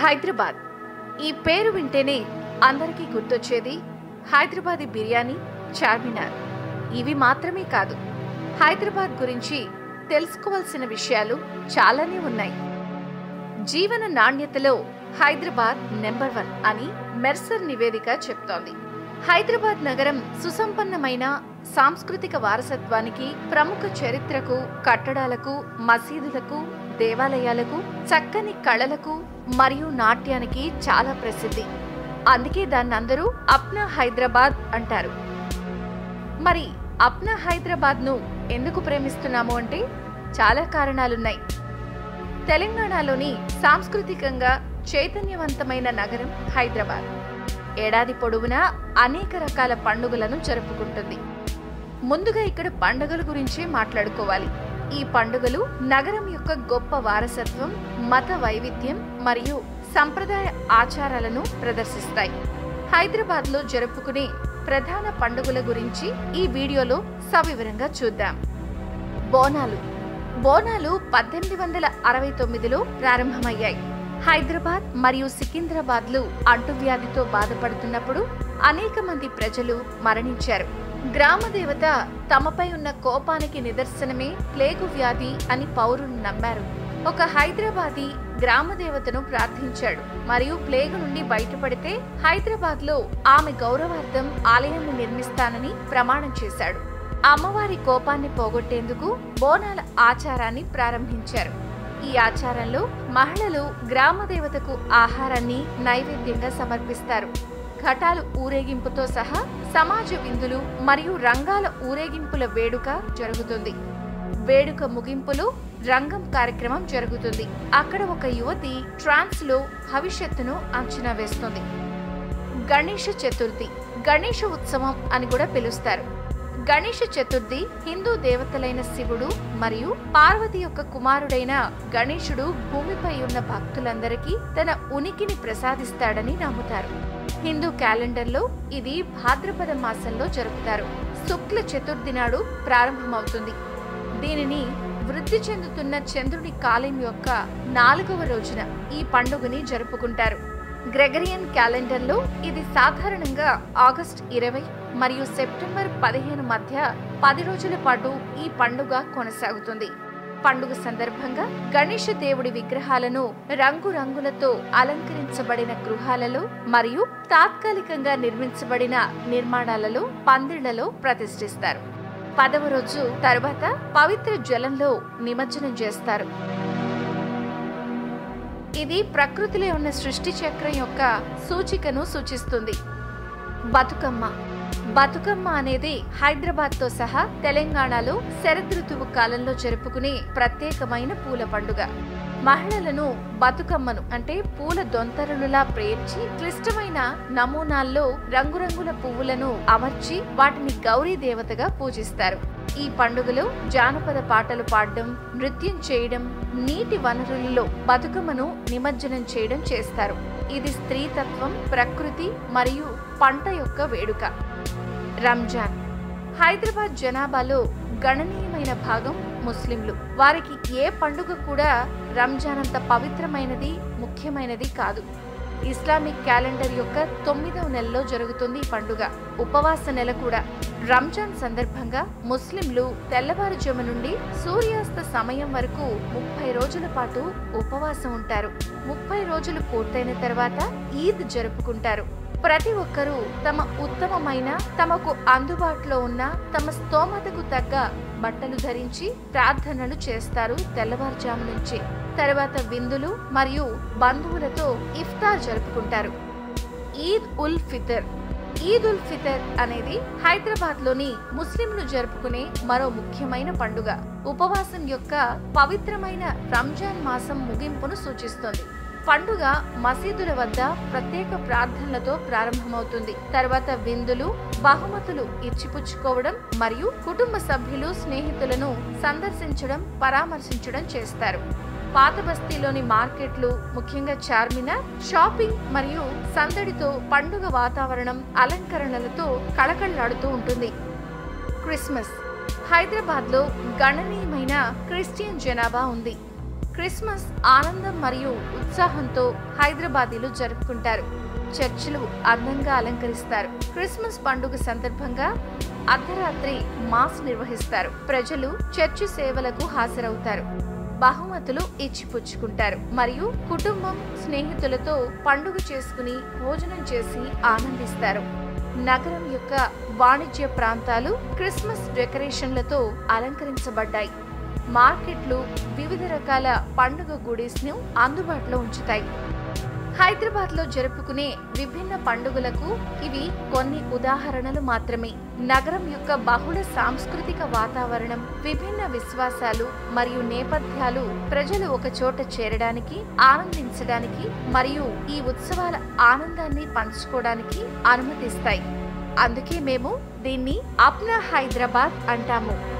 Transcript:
హైదరాబాద్ ఈ పేరు వింటేనే అందరికీ గుర్తొచ్చేది హైదరాబాదీ బిర్యానీ చార్మినార్ ఇవి మాత్రమే కాదు హైదరాబాద్ గురించి తెలుసుకోవాల్సిన విషయాలు చాలానే ఉన్నాయి జీవన నాణ్యతలో హైదరాబాద్ నెంబర్ వన్ అని మెర్సర్ నివేదిక చెప్తోంది హైదరాబాద్ నగరం సుసంపన్నమైన సాంస్కృతిక వారసత్వానికి ప్రముఖ చరిత్రకు కట్టడాలకు మసీదులకు దేవాలయాలకు చక్కని కళలకు మరియు నాట్యానికి చాలా ప్రసిద్ధి అందుకే దాన్ని అందరూ అప్నా హైదరాబాద్ అంటారు మరి అప్నా హైదరాబాద్ ను ఎందుకు ప్రేమిస్తున్నాము అంటే చాలా కారణాలున్నాయి తెలంగాణలోని సాంస్కృతికంగా చైతన్యవంతమైన నగరం హైదరాబాద్ ఏడాది పొడవునా అనేక రకాల పండుగలను జరుపుకుంటుంది ముందుగా ఇక్కడ పండుగల గురించే మాట్లాడుకోవాలి ఈ పండుగలు నగరం యొక్క గొప్ప వారసత్వం మత వైవిధ్యం మరియు సంప్రదాయ ఆచారాలను ప్రదర్శిస్తాయి హైదరాబాద్లో జరుపుకునే ప్రధాన పండుగల గురించి ఈ వీడియోలో సవివరంగా చూద్దాం బోనాలు బోనాలు పద్దెనిమిది వందల అరవై తొమ్మిదిలో ప్రారంభమయ్యాయి హైదరాబాద్ మరియు సికింద్రాబాద్లు అంటువ్యాధితో బాధపడుతున్నప్పుడు అనేక మంది ప్రజలు మరణించారు గ్రామ దేవత తమపై ఉన్న కోపానికి నిదర్శనమే ప్లేగు వ్యాధి అని పౌరులు నమ్మారు ఒక హైదరాబాదీ గ్రామ దేవతను ప్రార్థించాడు మరియు ప్లేగు నుండి బయటపడితే హైదరాబాద్ లో ఆమె గౌరవార్థం ఆలయాన్ని నిర్మిస్తానని ప్రమాణం చేశాడు అమ్మవారి కోపాన్ని పోగొట్టేందుకు బోనాల ఆచారాన్ని ప్రారంభించారు ఈ ఆచారంలో మహిళలు గ్రామ దేవతకు ఆహారాన్ని నైవేద్యంగా సమర్పిస్తారు ఘటాలు ఊరేగింపుతో సహా సమాజ విందులు మరియు రంగాల ఊరేగింపుల వేడుక జరుగుతుంది వేడుక ముగింపులో రంగం కార్యక్రమం జరుగుతుంది అక్కడ ఒక యువతి ట్రాన్స్ లో భవిష్యత్తును అంచనా వేస్తుంది గణేష చతుర్థి గణేష ఉత్సవం అని కూడా పిలుస్తారు గణేష చతుర్థి హిందూ దేవతలైన శివుడు మరియు పార్వతి యొక్క కుమారుడైన గణేశుడు భూమిపై ఉన్న భక్తులందరికీ తన ఉనికిని ప్రసాదిస్తాడని నమ్ముతారు హిందూ క్యాలెండర్లో ఇది భాద్రపద మాసంలో జరుపుతారు శుక్ల చతుర్థి నాడు ప్రారంభమవుతుంది దీనిని వృద్ధి చెందుతున్న చంద్రుని కాలం యొక్క నాలుగవ రోజున ఈ పండుగని జరుపుకుంటారు గ్రెగరియన్ క్యాలెండర్లో ఇది సాధారణంగా ఆగస్ట్ ఇరవై మరియు సెప్టెంబర్ పదిహేను మధ్య పది రోజుల పాటు ఈ పండుగ కొనసాగుతుంది పండుగ సందర్భంగా గణేష దేవుడి విగ్రహాలను రంగురంగులతో అలంకరించబడిన గృహాలలో మరియు తాత్కాలికంగా నిర్మించబడిన నిర్మాణాలలో పందిళ్లలో ప్రతిష్ఠిస్తారు పదవ రోజు తర్వాత పవిత్ర జలంలో నిమజ్జనం చేస్తారు ఇది ప్రకృతిలో ఉన్న సృష్టి చక్రం యొక్క సూచికను సూచిస్తుంది బతుకమ్మ బతుకమ్మ అనేది హైదరాబాద్ తో సహా తెలంగాణలో శరదృతువు కాలంలో జరుపుకునే ప్రత్యేకమైన పూల పండుగ మహిళలను బతుకమ్మను అంటే పూల దొంతరులులా పేర్చి క్లిష్టమైన నమూనాల్లో రంగురంగుల పువ్వులను అమర్చి వాటిని గౌరీ దేవతగా పూజిస్తారు ఈ పండుగలో జానపద పాటలు పాడడం నృత్యం చేయడం నీటి వనరులలో బతుకమ్మను నిమజ్జనం చేయడం చేస్తారు ఇది స్త్రీతత్వం ప్రకృతి మరియు పంట యొక్క వేడుక రంజాన్ హైదరాబాద్ జనాభాలో గణనీయమైన భాగం ముస్లింలు వారికి ఏ పండుగ కూడా రంజాన్ అంత పవిత్రమైనది ముఖ్యమైనది కాదు ఇస్లామిక్ క్యాలెండర్ యొక్క తొమ్మిదవ నెలలో జరుగుతుంది ఈ పండుగ ఉపవాస నెల కూడా రంజాన్ సందర్భంగా ముస్లింలు తెల్లవారుజాము నుండి సూర్యాస్త సమయం వరకు ముప్పై రోజుల పాటు ఉపవాసం ఉంటారు ముప్పై రోజులు పూర్తయిన తర్వాత ఈద్ జరుపుకుంటారు ప్రతి ఒక్కరూ తమ ఉత్తమమైన తమకు అందుబాటులో ఉన్న తమ స్తోమతకు తగ్గ బట్టలు ధరించి ప్రార్థనలు చేస్తారు తెల్లవారుజాము నుంచి తర్వాత విందులు మరియు బంధువులతో ఇఫ్తార్ జరుపుకుంటారు ఈద్ ఉల్ ఫితర్ ఈద్ ఉల్ ఫితర్ అనేది హైదరాబాద్ లోని ముస్లింలు జరుపుకునే మరో ముఖ్యమైన పండుగ ఉపవాసం యొక్క పవిత్రమైన రంజాన్ మాసం ముగింపును సూచిస్తుంది పండుగ మసీదుల వద్ద ప్రత్యేక ప్రార్థనలతో ప్రారంభమవుతుంది తర్వాత విందులు బహుమతులు ఇచ్చిపుచ్చుకోవడం మరియు కుటుంబ సభ్యులు స్నేహితులను సందర్శించడం పరామర్శించడం చేస్తారు పాత బస్తీలోని మార్కెట్లు ముఖ్యంగా చార్మినార్ షాపింగ్ మరియు సందడితో పండుగ వాతావరణం అలంకరణలతో కళకళలాడుతూ ఉంటుంది క్రిస్మస్ హైదరాబాద్లో గణనీయమైన క్రిస్టియన్ జనాభా ఉంది క్రిస్మస్ ఆనందం మరియు ఉత్సాహంతో హైదరాబాదీలు జరుపుకుంటారు చర్చిలు అందంగా అలంకరిస్తారు క్రిస్మస్ పండుగ సందర్భంగా అర్ధరాత్రి మాస్ నిర్వహిస్తారు ప్రజలు చర్చి సేవలకు హాజరవుతారు బహుమతులు ఇచ్చిపుచ్చుకుంటారు మరియు కుటుంబం స్నేహితులతో పండుగ చేసుకుని భోజనం చేసి ఆనందిస్తారు నగరం యొక్క వాణిజ్య ప్రాంతాలు క్రిస్మస్ డెకరేషన్లతో అలంకరించబడ్డాయి మార్కెట్లు వివిధ రకాల పండుగ గుడీస్ ను అందుబాటులో ఉంచుతాయి హైదరాబాద్ లో జరుపుకునే విభిన్న పండుగలకు ఇవి కొన్ని ఉదాహరణలు మాత్రమే నగరం యొక్క బహుళ సాంస్కృతిక వాతావరణం విభిన్న విశ్వాసాలు మరియు నేపథ్యాలు ప్రజలు ఒక చోట చేరడానికి ఆనందించడానికి మరియు ఈ ఉత్సవాల ఆనందాన్ని పంచుకోవడానికి అనుమతిస్తాయి అందుకే మేము దీన్ని అప్నా హైదరాబాద్ అంటాము